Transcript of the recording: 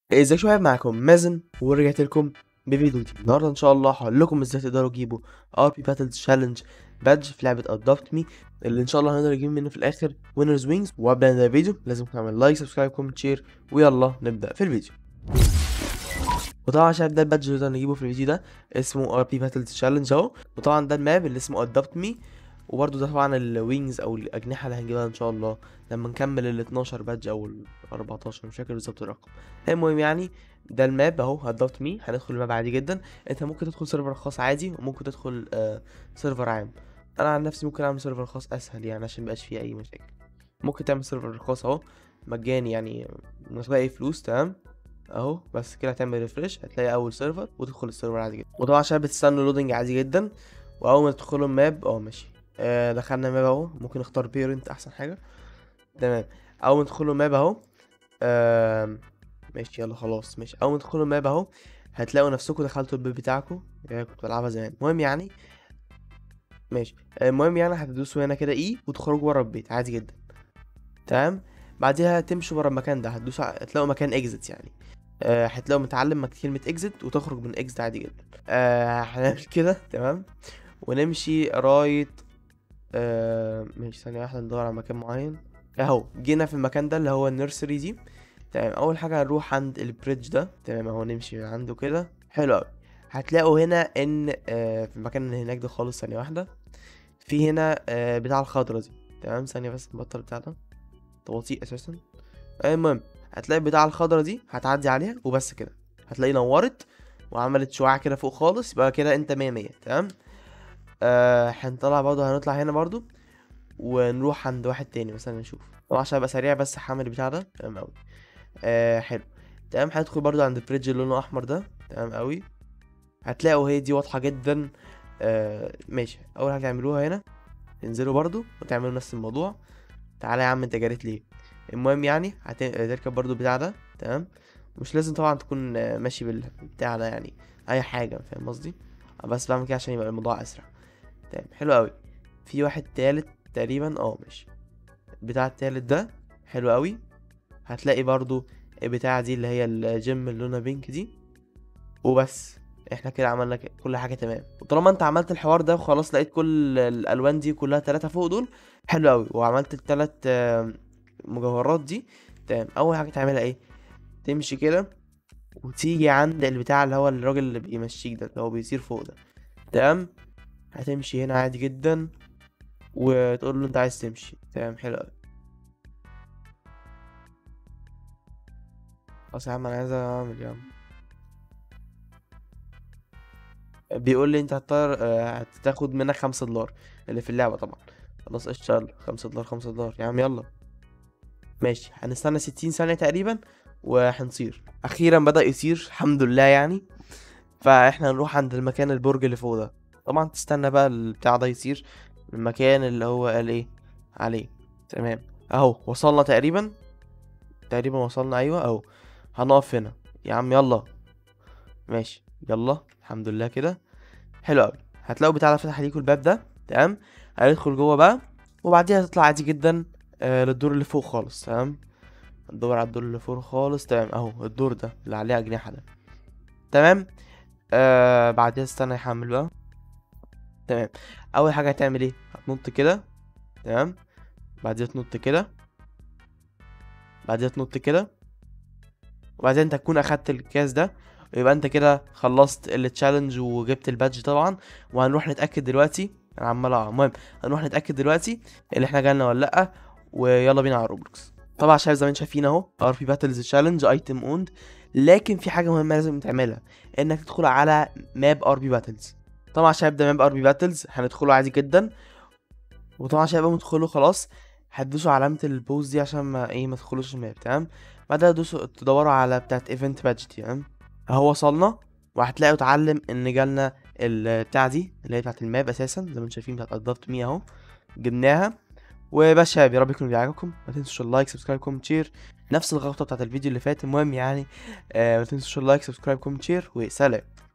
ازيك شباب معاكم مازن ورجعت لكم بفيديو جديد النهارده ان شاء الله هقول لكم ازاي تقدروا تجيبوا ار بي باتلز تشالنج بادج في لعبه ادوبت مي اللي ان شاء الله هنقدر نجيب منه في الاخر وينرز وينجز وقبل ده الفيديو لازم تعمل لايك سبسكرايب كومنت شير ويلا نبدا في الفيديو وطبعا عشان ده البادج اللي نقدر نجيبه في الفيديو ده اسمه ار بي باتلز تشالنج اهو وطبعا ده الماب اللي اسمه ادوبت مي وبرده ده طبعا الوينجز او الاجنحه اللي هنجيبها ان شاء الله لما نكمل ال 12 بادج او ال 14 مش فاكر بالظبط الرقم المهم يعني ده الماب اهو هتضغط مي هندخل الماب عادي جدا انت ممكن تدخل سيرفر خاص عادي وممكن تدخل آه سيرفر عام انا عن نفسي ممكن اعمل سيرفر خاص اسهل يعني عشان ميبقاش فيه اي مشاكل ممكن تعمل سيرفر خاص اهو مجاني يعني من غير اي فلوس تمام اهو بس كده هتعمل ريفرش هتلاقي اول سيرفر وتدخل السيرفر عادي جدا وطبعا عشان بتستنوا لودنج عادي جدا واول ما تدخلوا الماب اه ماشي آه دخلنا ماب اهو ممكن نختار بيرنت احسن حاجه تمام اول ما تدخلوا ماب اهو آه ماشي يلا خلاص ماشي اول ما تدخلوا الماب اهو هتلاقوا نفسكم دخلتوا البيت بتاعكم يعني كنت بلعبها زمان المهم يعني ماشي المهم يعني هتدوسوا هنا كده اي وتخرجوا ورا البيت عادي جدا تمام بعدها تمشوا ورا المكان ده هتدوسوا ع- هتلاقوا مكان اكزيت يعني آه هتلاقوا متعلم مك- كلمة اكزيت وتخرج من اكزيت عادي جدا آه هنعمل كده تمام ونمشي رايت آه ماشي ثانية واحدة ندور على مكان معين اهو جينا في المكان ده اللي هو النيرسري دي تمام اول حاجه هنروح عند البريدج ده تمام اهو نمشي عنده كده حلو قوي هتلاقوا هنا ان آه في المكان اللي هناك ده خالص ثانيه واحده في هنا آه بتاع الخضرا دي تمام ثانيه بس نبطل بتاع ده ده بطيء اساسا المهم هتلاقي بتاع الخضرا دي هتعدي عليها وبس كده هتلاقي نورت وعملت شعاع كده فوق خالص يبقى كده انت مية مية تمام آه هنطلع برضه هنطلع هنا برضه ونروح عند واحد تاني مثلا نشوف طبعا عشان ابقى سريع بس هعمل البتاع ده تمام اوي آه حلو تمام هندخل برضو عند البريدج اللي لونه احمر ده تمام قوي هتلاقوا هي دي واضحه جدا آه ماشي اول حاجه تعملوها هنا تنزلوا برضو وتعملوا نفس الموضوع تعالى يا عم انت جريت ليه المهم يعني هت- هتركب برضو البتاع ده تمام مش لازم طبعا تكون آه، ماشي بالبتاع ده يعني اي حاجه فاهم قصدي بس بعمل كده عشان يبقى الموضوع اسرع تمام حلو قوي في واحد تالت تقريبا اه ماشي بتاع التالت ده حلو قوي هتلاقي برضو البتاعة دي اللي هي الجيم اللي لونها بينك دي وبس احنا كده عملنا ك- كل حاجة تمام وطالما انت عملت الحوار ده وخلاص لقيت كل الالوان دي كلها تلاتة فوق دول حلو قوي وعملت التلات آم، مجوهرات دي تمام اول حاجة تعملها ايه تمشي كده وتيجي عند البتاع اللي هو الراجل اللي بيمشيك ده اللي هو بيطير فوق ده تمام هتمشي هنا عادي جدا وتقول له انت عايز تمشي تمام حلو قوي خلاص يا عم انا عايز اعمل يا عم بيقول لي انت هتطير آه، هتاخد منك خمسة دولار اللي في اللعبة طبعا خلاص قشطة يلا خمسة دولار خمسة دولار يا عم يلا ماشي هنستنى ستين ثانية تقريبا وهنصير أخيرا بدأ يصير الحمد لله يعني فاحنا هنروح عند المكان البرج اللي فوق ده طبعا تستنى بقى البتاع ده يصير المكان اللي هو قال ايه عليه تمام اهو وصلنا تقريبا تقريبا وصلنا ايوه اهو هنقف هنا يا عم يلا ماشي يلا الحمد لله كده حلو قوي هتلاقوا بتاع ده فتح ليكوا الباب ده تمام هندخل جوه بقى وبعديها تطلع عادي جدا آه للدور اللي فوق خالص تمام ندور على الدور اللي فوق خالص تمام اهو الدور ده اللي عليه اجنحه ده تمام آه بعديها استنى يحمل بقى تمام اول حاجه هتعمل ايه هتنط كده تمام بعديها تنط كده بعديها تنط كده وبعدين انت تكون اخدت الكاس ده ويبقى انت كده خلصت التشالنج وجبت البادج طبعا وهنروح نتاكد دلوقتي انا عمال أقع. المهم هنروح نتاكد دلوقتي اللي احنا جالنا ولا لا ويلا بينا على روبلوكس طبعا شايف زي ما انتم شايفين اهو ار بي باتلز تشالنج ايتم اوند لكن في حاجه مهمه لازم تعملها انك تدخل على ماب ار بي باتلز طبعا شايف ده ماب ار بي باتلز هندخله عادي جدا وطبعا شايف اول ما تدخلوا خلاص هتدوسوا علامه البوز دي عشان ما ايه ما تدخلوش الماب تمام بعدها دوسوا تدوروا على بتاعت ايفنت بادج تمام اهو وصلنا وهتلاقوا اتعلم ان جالنا البتاع دي اللي هي بتاعت الماب اساسا زي ما انتم شايفين بتاعت ادابت مي اهو جبناها وبس شباب يا رب يكون بيعجبكم ما تنسوش اللايك سبسكرايب كومنت شير نفس الغلطه بتاعت الفيديو اللي فات المهم يعني آه ما تنسوش اللايك سبسكرايب كومنت شير وسلام